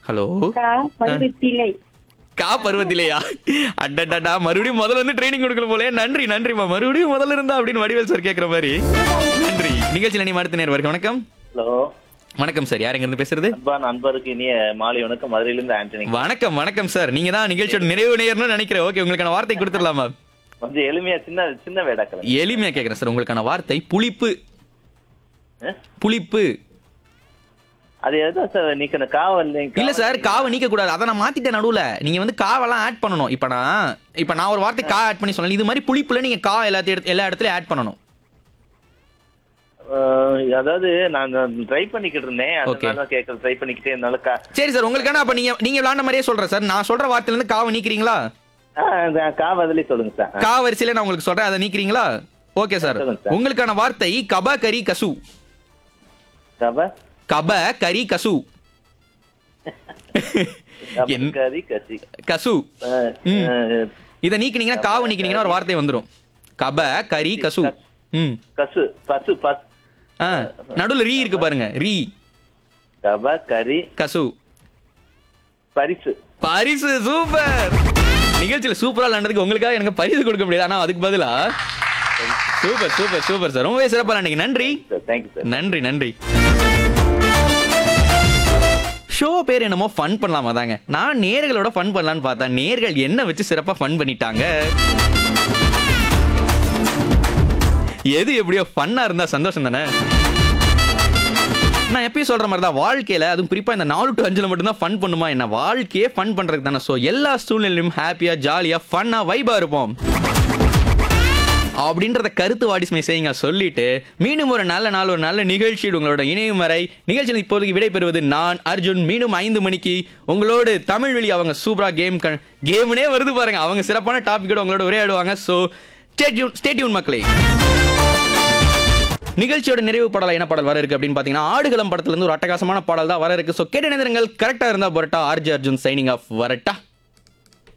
Hello கா பருவத்திலை கா பருவத்திலேயா அடடடா மறுபடியும் முதல்ல இருந்து ட்ரைனிங் கொடுக்கணும் போலே நன்றி நன்றிமா மறுபடியும் முதல்ல இருந்தா அப்படின்னு வடிவேல் சார் கேக்குற மாதிரி நன்றி நிகழ்ச்சியில் நீ அடுத்த நேரம் வரைக்கும் வணக்கம் ஹலோ வணக்கம் சார் யார் இருந்து பேசுறது அன்பா நண்பருக்கு இனிய மாலை வணக்கம் மதுரையிலிருந்து ஆண்டனி வணக்கம் வணக்கம் சார் நீங்க தான் நிகழ்ச்சியோட நிறைவு நேயர்னு நினைக்கிறேன் ஓகே உங்களுக்கான வார்த்தை கொடுத்துடலாமா கொஞ்சம் எளிமையா சின்ன சின்ன வேடாக்கள் எளிமையா கேக்குறேன் சார் உங்களுக்கான வார்த்தை புளிப்பு புளிப்பு அது எதா சார் நீக்கணும் காவல் இல்ல சார் காவை நீக்க கூடாது அதை நான் மாத்திட்டேன் நடுவுல நீங்க வந்து காவெல்லாம் ஆட் பண்ணணும் இப்ப நான் இப்ப நான் ஒரு வார்த்தை கா ஆட் பண்ணி சொன்னேன் இது மாதிரி புளிப்புல நீங்க கா எல்லாத்தையும் எடுத்து- எல்லா இடத்துலயும் ஆட் பண்ணணும் அதாவது நான் ட்ரை பண்ணிக்கிட்டு இருந்தேன் Okay. அதனால கேட்க ட்ரை பண்ணிக்கிட்டே இருந்தாலும் கா சரி சார் உங்களுக்கான அப்ப நீங்க நீங்க விளாண்ட மாதிரியே சொல்றேன் சார் நான் சொல்ற வார்த்தையில இருந்து காவை நீக்கிறீங்களா ஆ, இந்த கா பதிலே சொல்லுங்க சார் கா வரிசையில நான் உங்களுக்கு சொல்றேன் அதை நீக்கிறீங்களா ஓகே சார் சொல்லுங்க சார். உங்களுக்கான வார்த்தை கப கரி கசு கப கப கரி கசு என்- கறி கசி கசு ஆ, ம். ஆ, இதை நீக்கினீங்கன்னா காவை நீக்கினீங்கன்னா ஒரு வார்த்தை வந்துரும் கப கரி கசு ம் கசு பசு பஸ் ஆ நடுவுல ரீ இருக்கு பாருங்க ரீ கப கறி கசு பரிசு பரிசு சூப்பர் நிகழ்ச்சியில சூப்பரா விளையாண்டதுக்கு உங்களுக்காக எனக்கு பரிசு கொடுக்க முடியாது ஆனா அதுக்கு பதிலா சூப்பர் சூப்பர் சூப்பர் சார் ரொம்பவே சிறப்பா விளையாண்டீங்க நன்றி சார் தேங்க்யூ சார் நன்றி நன்றி ஷோ பேர் என்னமோ ஃபன் பண்ணலாமா தாங்க நான் நேர்களோட ஃபன் பண்ணலான்னு பார்த்தா நேர்கள் என்ன வச்சு சிறப்பா ஃபன் பண்ணிட்டாங்க எது எப்படியோ ஃபன்னா இருந்தா சந்தோஷம் தானே நான் எப்பயும் சொல்ற மாதிரி தான் வாழ்க்கையில அதுவும் குறிப்பா இந்த நாலு டு அஞ்சுல மட்டும்தான் ஃபன் பண்ணுமா என்ன வாழ்க்கையே ஃபன் பண்றதுக்கு தானே ஸோ எல்லா சூழ்நிலையிலும் ஹாப்பியா ஜாலியா ஃபன்னா வைபா இருப்போம் அப்படின்றத கருத்து வாடிஸ்மை செய்யுங்க சொல்லிட்டு மீண்டும் ஒரு நல்ல நாள் ஒரு நல்ல நிகழ்ச்சியில் உங்களோட இணையும் வரை நிகழ்ச்சியில் இப்போதைக்கு விடைபெறுவது நான் அர்ஜுன் மீண்டும் ஐந்து மணிக்கு உங்களோடு தமிழ் வெளி அவங்க சூப்பரா கேம் கேம்னே வருது பாருங்க அவங்க சிறப்பான டாபிக்கோட உங்களோட உரையாடுவாங்க ஸோ ஸ்டேட்யூன் மக்களே நிகழ்ச்சியோட நிறைவு பாடல் என்ன பாடல் வர இருக்கு அப்படின்னு பாத்தீங்கன்னா ஆடுகளம் படத்துல இருந்து ஒரு அட்டகாசமான பாடல் தான் வர இருக்கு ஸோ கேட்ட நேரங்கள் கரெக்டா இருந்தா வரட்டா ஆர்ஜி அர்ஜுன் சைனிங் ஆஃப் வரட்டா